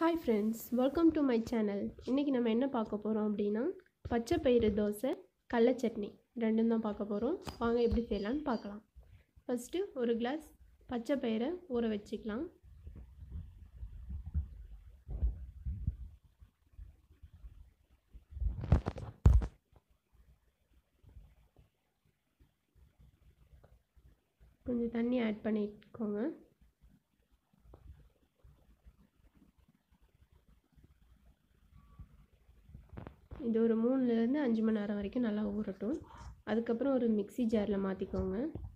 hi friends welcome to my channel இன்றைக்கி நம்ம என்ன பார்க்க போகிறோம் அப்படின்னா பச்சை பயிறு தோசை கடல சட்னி ரெண்டும் தான் பார்க்க போகிறோம் வாங்க எப்படி செய்யலான்னு பார்க்கலாம் ஃபஸ்ட்டு ஒரு கிளாஸ் பச்சை பயிரை ஊற வச்சுக்கலாம் கொஞ்சம் தண்ணி ஆட் பண்ணிக்கோங்க இது ஒரு மூணுலேருந்து அஞ்சு மணி நேரம் வரைக்கும் நல்லா ஊறட்டும் அதுக்கப்புறம் ஒரு மிக்ஸி ஜாரில் மாற்றிக்கோங்க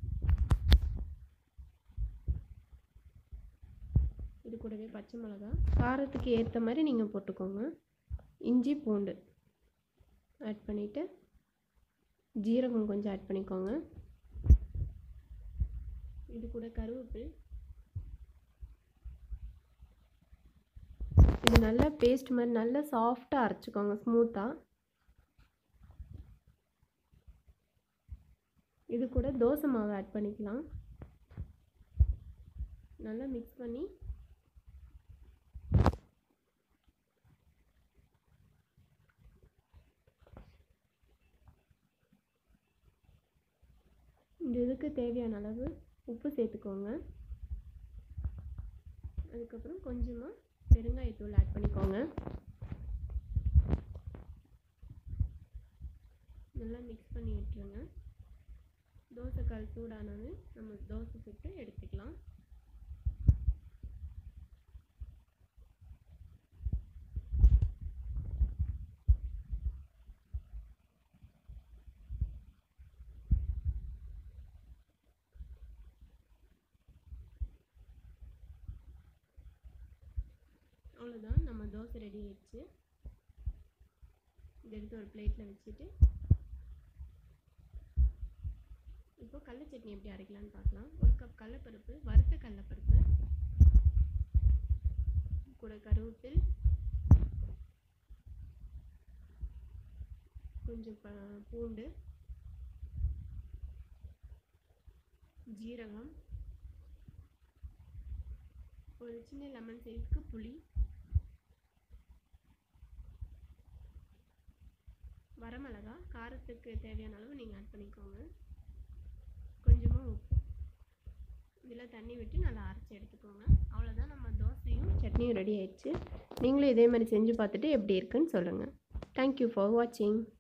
இது கூடவே பச்சை மிளகா காரத்துக்கு ஏற்ற மாதிரி நீங்கள் போட்டுக்கோங்க இஞ்சி பூண்டு ஆட் பண்ணிவிட்டு ஜீரகம் கொஞ்சம் ஆட் பண்ணிக்கோங்க இது கூட கருவேப்பில் இது நல்லா பேஸ்ட் மாதிரி நல்லா சாஃப்டாக அரைச்சிக்கோங்க ஸ்மூத்தாக இது கூட தோசை மாவு ஆட் பண்ணிக்கலாம் நல்லா மிக்ஸ் பண்ணி இந்த இதுக்கு தேவையான அளவு உப்பு சேர்த்துக்கோங்க அதுக்கப்புறம் கொஞ்சமாக பெருங்காயத்தூள் ஆட் பண்ணிக்கோங்க நல்லா மிக்ஸ் பண்ணி விட்டுருங்க தோசைக்கால் சூடானது நம்ம தோசை சுட்டு எடுத்துக்கலாம் அவ்வளோதான் நம்ம தோசை ரெடி ஆயிடுச்சு இதை எடுத்து ஒரு பிளேட்டில் வச்சுட்டு இப்போ கடல சட்னி எப்படி அரைக்கலான்னு பார்க்கலாம் ஒரு கப் கடலப்பருப்பு வறுத்த கடலப்பருப்பு கூட கருவேப்பில் கொஞ்சம் ப பூண்டு ஜீரகம் ஒரு சின்ன லெமன் சைஸ்க்கு புளி வரமிளகா காரத்துக்கு தேவையான அளவு நீங்கள் ஆட் பண்ணிக்கோங்க கொஞ்சமாக உப்பு இதில் தண்ணி விட்டு நல்லா அரைச்சி எடுத்துக்கோங்க அவ்வளோதான் நம்ம தோசையும் சட்னியும் ரெடி ஆயிடுச்சு நீங்களும் இதே மாதிரி செஞ்சு பார்த்துட்டு எப்படி இருக்குன்னு சொல்லுங்கள் தேங்க்யூ ஃபார் வாட்சிங்